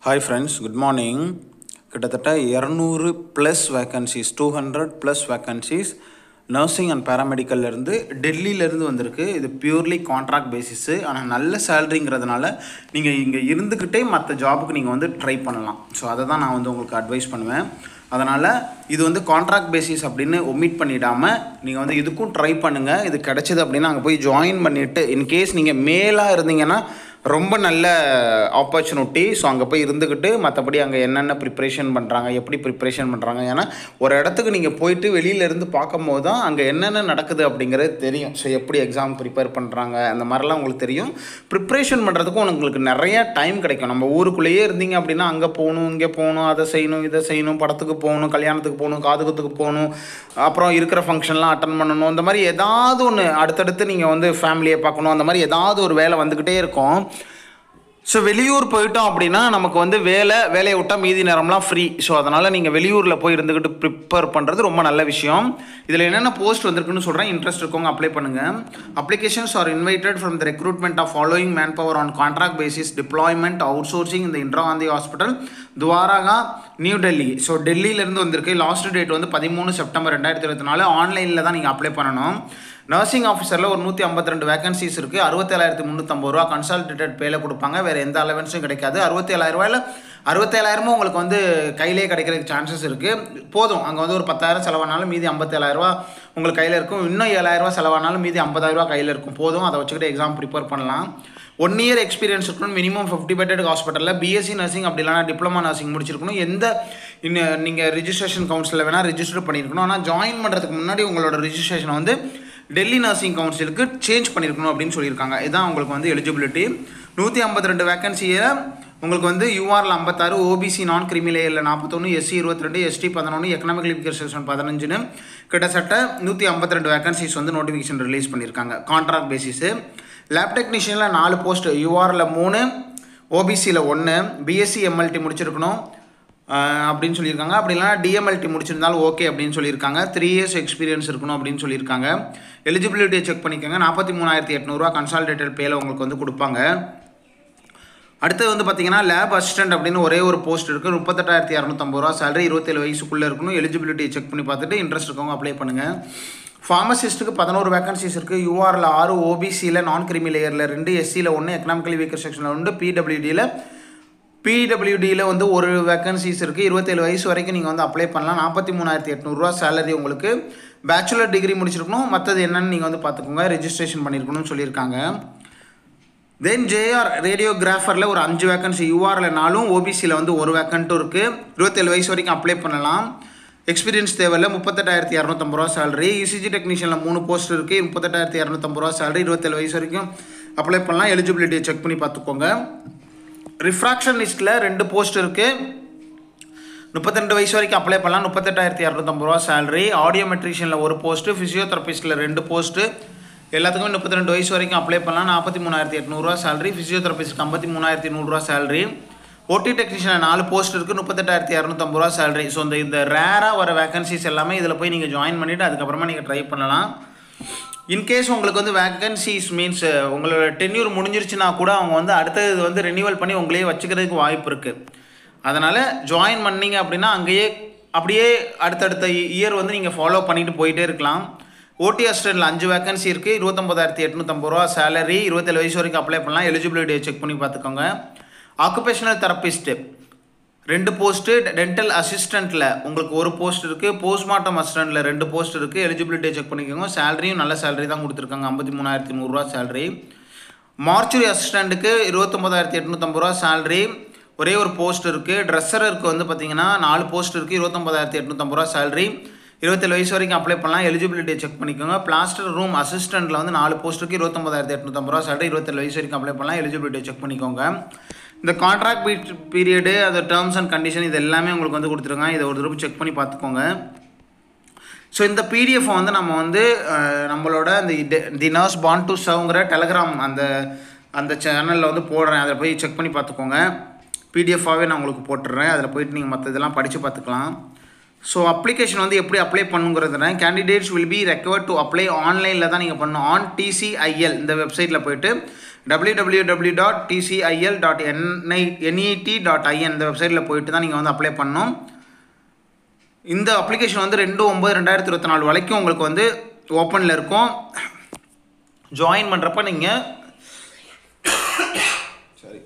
hi friends good morning கிட்டத்தட்ட இரநூறு plus vacancies two hundred plus vacancies nursing and பேராமெடிக்கல்லேருந்து டெல்லியிலேருந்து வந்திருக்கு இது பியூர்லி கான்ட்ராக்ட் பேசிஸு ஆனால் நல்ல சேலரிங்கிறதுனால நீங்கள் இங்கே இருந்துக்கிட்டே மற்ற ஜாபுக்கு நீங்கள் வந்து ட்ரை பண்ணலாம் ஸோ அதை தான் நான் வந்து உங்களுக்கு அட்வைஸ் பண்ணுவேன் அதனால் இது வந்து கான்ட்ராக்ட் பேசிஸ் அப்படின்னு ஒமிட் பண்ணிடாமல் நீங்கள் வந்து இதுக்கும் ட்ரை பண்ணுங்கள் இது கிடச்சிது அப்படின்னா அங்கே போய் ஜாயின் பண்ணிவிட்டு இன்கேஸ் நீங்கள் மேலாக இருந்தீங்கன்னா ரொம்ப நல்ல ஆப்பர்ச்சுனிட்டி ஸோ அங்கே போய் இருந்துக்கிட்டு மற்றபடி அங்கே என்னென்ன ப்ரிப்ரேஷன் பண்ணுறாங்க எப்படி ப்ரிப்ரேஷன் பண்ணுறாங்க ஏன்னா ஒரு இடத்துக்கு நீங்கள் போயிட்டு வெளியில இருந்து பார்க்கும்போது தான் அங்கே என்னென்ன நடக்குது அப்படிங்கிறது தெரியும் ஸோ எப்படி எக்ஸாம் ப்ரிப்பேர் பண்ணுறாங்க அந்த மாதிரிலாம் உங்களுக்கு தெரியும் ப்ரிப்ரேஷன் பண்ணுறதுக்கும் உங்களுக்கு நிறைய டைம் கிடைக்கும் நம்ம ஊருக்குள்ளேயே இருந்தீங்க அப்படின்னா அங்கே போகணும் இங்கே போகணும் அதை செய்யணும் இதை செய்யணும் படத்துக்கு போகணும் கல்யாணத்துக்கு போகணும் காதுகுத்துக்கு போகணும் அப்புறம் இருக்கிற ஃபங்க்ஷன்லாம் அட்டன் பண்ணணும் இந்த மாதிரி ஏதாவது ஒன்று அடுத்தடுத்து நீங்கள் வந்து ஃபேமிலியை பார்க்கணும் அந்த மாதிரி ஏதாவது ஒரு வேலை வந்துக்கிட்டே இருக்கும் ஸோ வெளியூர் போயிட்டோம் அப்படின்னா நமக்கு வந்து வேலை வேலையை விட்டால் மீதி நேரம்லாம் ஃப்ரீ ஸோ அதனால் நீங்கள் வெளியூரில் போய் இருந்துக்கிட்டு ப்ரிப்பேர் பண்ணுறது ரொம்ப நல்ல விஷயம் இதில் என்னென்ன போஸ்ட் வந்திருக்குன்னு சொல்கிறேன் இன்ட்ரெஸ்ட் இருக்கவங்க அப்ளை பண்ணுங்கள் applications are invited from the recruitment of following manpower on contract basis deployment outsourcing இந்த இந்திரா காந்தி ஹாஸ்பிட்டல் துவாரகா நியூ டெல்லி ஸோ டெல்லியிலேருந்து வந்திருக்கு லாஸ்ட் டேட் வந்து பதிமூணு செப்டம்பர் ரெண்டாயிரத்தி இருபத்தி நாலு ஆன்லைனில் தான் நீங்கள் அப்ளை பண்ணணும் நர்சிங் ஆஃபீஸரில் ஒரு நூற்றி ஐம்பத்தி ரெண்டு வேகன்சிஸ் இருக்குது அறுபத்தேழாயிரத்தி முந்நூற்றம்பது ரூபா கன்சல்டேட்டட் பேல கொடுப்பாங்க வேறு எந்த அலவன்ஸும் கிடைக்காது அறுபத்தேழாயிரம் ரூபாயில் அறுபத்தேழாயிரமும் உங்களுக்கு வந்து கையிலே கிடைக்கிறதுக்கு சான்சஸ் இருக்குது போதும் அங்கே வந்து ஒரு பத்தாயிரம் செலவானாலும் மீதி ஐம்பத்தேழாயிரரூவா உங்களுக்கு கையில் இருக்கும் இன்னும் ஏழாயிரரூவா செலவானாலும் மீதி ஐம்பதாயிரரூவா கையில் இருக்கும் போதும் அதை வச்சுக்கிட்டு எக்ஸாம் ப்ரிப்பேர் பண்ணலாம் ஒன் இயர் எக்ஸ்பீரியன்ஸ் இருக்கணும் மினிமம் ஃபிஃப்டி பெட்டட் ஹாஸ்பிட்டலில் பிஎஸ்சி நர்சிங் அப்படி இல்லைனா டிப்ளமா நர்சிங் முடிச்சிருக்கணும் எந்த இன்னும் நீங்கள் ரிஜிஸ்ட்ரேஷன் கவுன்சிலில் வேணால் ரிஜிஸ்டர் பண்ணியிருக்கணும் ஆனால் ஜாயின் பண்ணுறதுக்கு முன்னாடி உங்களோட ரிஜிஸ்ட்ரேஷனை வந்து டெல்லி நர்சிங் கவுன்சிலுக்கு சேஞ்ச் பண்ணியிருக்கணும் அப்படின்னு சொல்லியிருக்காங்க இதுதான் உங்களுக்கு வந்து எலிஜிபிலிட்டி நூற்றி ஐம்பத்தி ரெண்டு வேக்கன்சியை உங்களுக்கு வந்து யூஆரில் ஐம்பத்தாறு ஓபிசி நான் கிரிமிலேயரில் நாற்பத்தொன்று எஸ்சி இருபத்தி ரெண்டு எஸ்டி பதினொன்று எக்கனாமிக் லிபிகேஷன் பதினஞ்சுன்னு கிட்டத்தட்ட நூற்றி ஐம்பத்தி ரெண்டு வேகன்சிஸ் வந்து நோட்டிஃபிகேஷன் ரிலீஸ் பண்ணியிருக்காங்க கான்ட்ராக்ட் பேசிஸு லேப் டெக்னீஷியனில் நாலு போஸ்ட் யூஆரில் மூணு ஓபிசியில் ஒன்று பிஎஸ்சி எம்எல்டி முடிச்சிருக்கணும் அப்படின்னு சொல்லியிருக்காங்க அப்படி இல்லைனா டிஎம்எல்டி முடிச்சிருந்தாலும் ஓகே அப்படின்னு சொல்லியிருக்காங்க த்ரீ இயர்ஸ் எக்ஸ்பீரியன்ஸ் இருக்கணும் அப்படின்னு சொல்லியிருக்காங்க எலிஜிபிலிட்டியை செக் பண்ணிக்கோங்க நாற்பத்தி மூணாயிரத்தி எட்நூறுரூவா கன்சால்டேட்டட் பேல உங்களுக்கு வந்து கொடுப்பாங்க அடுத்தது வந்து பார்த்தீங்கன்னா லேப் அசிஸ்டன்ட் அப்படின்னு ஒரே ஒரு போஸ்ட் இருக்குது முப்பத்தெட்டாயிரத்தி இரநூத்தம்பது ரூபா சேலரி இருபத்தேழு வயசுக்குள்ளே இருக்கணும் எலிஜிபிலிட்டியை செக் பண்ணி பார்த்துட்டு இன்ட்ரெஸ்ட் இருக்கவங்க அப்ளை பண்ணுங்கள் ஃபார்மசிஸ்ட்டுக்கு பதினோரு வேகன்சிஸ் இருக்குது யூஆரில் ஆறு ஓபிசியில் நான் கிரிமி லேயரில் ரெண்டு எஸ்சியில் ஒன்று எக்கனாமிக்கலி வீக்கர் செக்ஷனில் ஒன்று பிடபிள்யூடியில் பிடபிள்யூடியில் வந்து ஒரு வேகன்சிஸ் இருக்குது இருபத்தேழு வயசு வரைக்கும் நீங்கள் வந்து அப்ளை பண்ணலாம் நாற்பத்தி மூணாயிரத்தி எட்நூறுரூவா சேலரி உங்களுக்கு பேச்சுலர் டிகிரி முடிச்சிருக்கணும் மற்றது என்னென்னு நீங்கள் வந்து பார்த்துக்கோங்க ரெஜிஸ்ட்ரேஷன் பண்ணியிருக்கணும்னு சொல்லியிருக்காங்க தென் ஜேஆர் ரேடியோகிராஃபரில் ஒரு அஞ்சு வேக்கன்சி யூஆரில் நாலும் ஓபிசியில் வந்து ஒரு வேக்கண்ட்டும் இருக்குது இருபத்தேழு வயசு வரைக்கும் அப்ளை பண்ணலாம் எக்ஸ்பீரியன்ஸ் தேவையில்ல முப்பத்தெட்டாயிரத்தி இரநூத்தம்பது ரூபா சேலரி இசிஜி டெக்னீஷியனில் மூணு போஸ்ட் இருக்குது முப்பத்தெட்டாயிரத்தி இரநூத்தம்பது ரூபா சேலரி இருபத்தேழு வயசு வரைக்கும் அப்ளை பண்ணலாம் எலிஜிபிலிட்டியை செக் பண்ணி பார்த்துக்கோங்க ரிஃப்ராக்ஷன் லிஸ்ட்டில் ரெண்டு போஸ்ட் இருக்குது முப்பத்திரெண்டு வயசு வரைக்கும் அப்ளை பண்ணலாம் முப்பத்தெட்டாயிரத்தி இரநூத்தம்பது ரூபா சேலரி ஆடியோமெட்ரிஷியனில் ஒரு போஸ்ட்டு ஃபிசியோதெரபிஸ்ட்டில் ரெண்டு போஸ்ட்டு எல்லாத்துக்குமே முப்பத்தி ரெண்டு வயசு வரைக்கும் அப்ளை பண்ணலாம் நாற்பத்தி மூணாயிரத்தி எட்நூறுரூவா சேலரி ஃபிசியோதெரபிஸ்ட்க்கு ஐம்பத்தி மூணாயிரத்தி நூறுரூவா சேலரி ஓடி டெக்னீஷியனில் நாலு போஸ்ட் இருக்குது முப்பத்தெட்டாயிரத்தி இரநூத்தம்பது ரூபா சேலரி ஸோ இந்த இந்த ரேராக வர வேகன்சிஸ் எல்லாமே இதில் போய் நீங்கள் ஜாயின் பண்ணிவிட்டு அதுக்கப்புறமா நீங்கள் ட்ரை பண்ணலாம் இன்கேஸ் உங்களுக்கு வந்து வேகன்சிஸ் மீன்ஸ் உங்களோட டென்யூர் முடிஞ்சிருச்சுன்னா கூட அவங்க வந்து அடுத்தது வந்து ரெனியூவல் பண்ணி உங்களையே வச்சுக்கிறதுக்கு வாய்ப்பு இருக்குது அதனால் ஜாயின் பண்ணீங்க அப்படின்னா அங்கேயே அப்படியே அடுத்தடுத்த இயர் வந்து நீங்கள் ஃபாலோ பண்ணிட்டு போயிட்டே இருக்கலாம் ஓடி அசிஸ்டன்ட்டில் அஞ்சு வேகன்சி இருக்குது இருபத்தொம்பதாயிரத்தி எட்நூற்றம்பது ரூபா சேலரி இருபத்தேழு வயசு வரைக்கும் அப்ளை பண்ணலாம் எலிஜிபிலிட்டியை செக் பண்ணி பார்த்துக்கோங்க ஆக்குபேஷனல் தெரப்பிஸ்ட்டு ரெண்டு போஸ்ட்டு டென்டல் அசிஸ்டண்ட்டில் உங்களுக்கு ஒரு போஸ்ட் இருக்குது போஸ்ட்மார்ட்டம் அசிஸ்டண்ட்டில் ரெண்டு போஸ்ட் இருக்குது எலிஜிபிலிட்டியை செக் பண்ணிக்கோங்க சேலரியும் நல்ல சேலரி தான் கொடுத்துருக்காங்க ஐம்பத்தி மூணாயிரத்தி நூறுரூவா சேலரி மார்ச்சுரி அசிஸ்டண்ட்டுக்கு இருபத்தொம்போதாயிரத்தி எட்நூற்றம்பது ரூபா சேலரி ஒரே ஒரு போஸ்ட் இருக்குது ட்ரெஸ்ஸருக்கு வந்து பார்த்தீங்கன்னா நாலு போஸ்ட் இருக்குது இருபத்தொம்போதாயிரத்தி எட்நூற்றம்பது ரூபா சேலரி இருபத்தேழு வயசு வரைக்கும் அப்ளை பண்ணலாம் எலிஜிபிலிட்டியை செக் பண்ணிக்கோங்க பிளாஸ்டர் ரூம் அசிஸ்டண்ட்டில் வந்து நாலு போஸ்ட்டுக்கு இருபத்தொம்போதாயிரத்தி எட்நூற்றம்பது ரூபா சேலரி இருபத்தேழு வயசு வரைக்கும் அப்ளை பண்ணலாம் எலிஜிபிலிட்டியை செக் பண்ணிக்கோங்க இந்த கான்ட்ராக்ட் பீரியடு அது டேர்ம்ஸ் அண்ட் கண்டிஷன் இது எல்லாமே உங்களுக்கு வந்து கொடுத்துருங்க இதை ஒரு தடவை செக் பண்ணி பார்த்துக்கோங்க ஸோ இந்த பிடிஎஃப் வந்து நம்ம வந்து நம்மளோட இந்த தி நர்ஸ் பாண்ட் டு சவ்ங்கிற டெலகிராம் அந்த அந்த சேனலில் வந்து போடுறேன் அதில் போய் செக் பண்ணி பார்த்துக்கோங்க பிடிஎஃபாகவே நான் உங்களுக்கு போட்டுடுறேன் அதில் போயிட்டு நீங்கள் மற்ற இதெல்லாம் படித்து பார்த்துக்கலாம் ஸோ அப்ளிகேஷன் வந்து எப்படி அப்ளை பண்ணுங்கிறதுனா candidates will be required to apply ஆன்லைனில் தான் நீங்கள் பண்ணணும் ஆன் டிசிஐஎல் இந்த வெப்சைட்டில் போயிட்டு W W W dot TCIL dot NI NET dot IN இந்த வெப்சைட்டில் போயிட்டு தான் நீங்கள் வந்து அப்ளை பண்ணணும் இந்த அப்ளிகேஷன் வந்து ரெண்டு ஒம்பது ரெண்டாயிரத்தி இருபத்தி நாலு வரைக்கும் உங்களுக்கு வந்து ஓப்பனில் இருக்கும் ஜாயின் பண்ணுறப்ப நீங்கள் சரி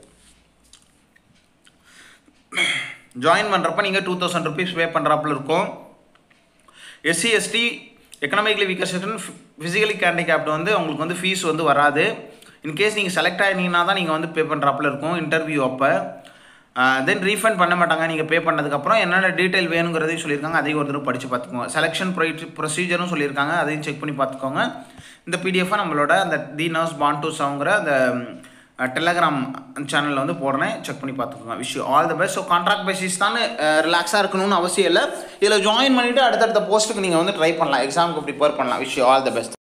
ஜாயின் பண்ணுறப்ப நீங்கள் டூ தௌசண்ட் ருபீஸ் பே பண்ணுறாப்புல இருக்கும் SC ST economically weaker section physically handicapped வந்து உங்களுக்கு வந்து ஃபீஸ் வந்து வராது இன்கேஸ் நீங்கள் செலக்ட் ஆகினீங்கன்னா தான் நீங்கள் வந்து பே பண்ணுறாப்புல இருக்கும் இன்டர்வியூ அப்போ தென் ரீஃபண்ட் பண்ண மாட்டாங்க நீங்கள் பே பண்ணதுக்கப்புறம் என்னென்ன டீட்டெயில் வேணுங்கிறதையும் சொல்லியிருக்காங்க அதையும் ஒரு தடவை படித்து பார்த்துக்கோங்க செலெக்ஷன் ப்ரொசீஜரும் சொல்லியிருக்காங்க அதையும் செக் பண்ணி பார்த்துக்கோங்க இந்த பிடிஎஃபை நம்மளோட அந்த தி நர்ஸ் பான் டு சவுங்கிற அந்த டெலகிராம் சேனலில் வந்து போடுறேன் செக் பண்ணி பார்த்துக்கோங்க wish all the best so contract basis தான் ரிலாக்ஸாக இருக்கணும்னு அவசியம் இல்லை இதில் ஜாயின் பண்ணிவிட்டு அடுத்தடுத்த போஸ்ட்டுக்கு நீங்கள் வந்து ட்ரை பண்ணலாம் எக்ஸாமுக்கு ப்ரிப்பேர் பண்ணலாம் விஷ் ஆல் த பெஸ்ட்